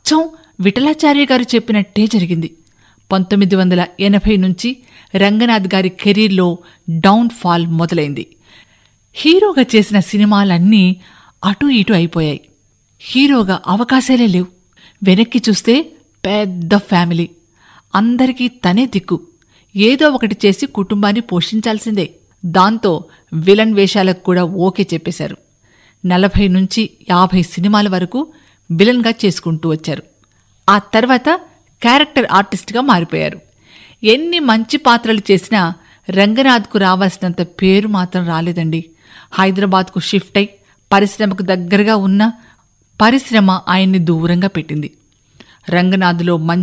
అచ్చం విఠలాచార్య గారు చెప్పినట్టే జరిగింది పంతొమ్మిది వందల ఎనభై నుంచి రంగనాథ్ గారి కెరీర్లో డౌన్ ఫాల్ మొదలైంది హీరోగా చేసిన సినిమాలన్నీ అటు ఇటు అయిపోయాయి హీరోగా అవకాశాలే లేవు వెనక్కి చూస్తే పెద్ద ఫ్యామిలీ అందరికీ తనే దిక్కు ఏదో ఒకటి చేసి కుటుంబాన్ని పోషించాల్సిందే దాంతో విలన్ వేషాలకు కూడా ఓకే చెప్పేశారు నలభై నుంచి యాభై సినిమాల వరకు విలన్గా చేసుకుంటూ వచ్చారు ఆ తర్వాత క్యారెక్టర్ ఆర్టిస్ట్గా మారిపోయారు ఎన్ని మంచి పాత్రలు చేసినా రంగనాథ్కు రావాల్సినంత పేరు మాత్రం రాలేదండి హైదరాబాద్కు షిఫ్ట్ అయి పరిశ్రమకు దగ్గరగా ఉన్న పరిశ్రమ ఆయన్ని దూరంగా పెట్టింది రంగనాథ్లో మంచి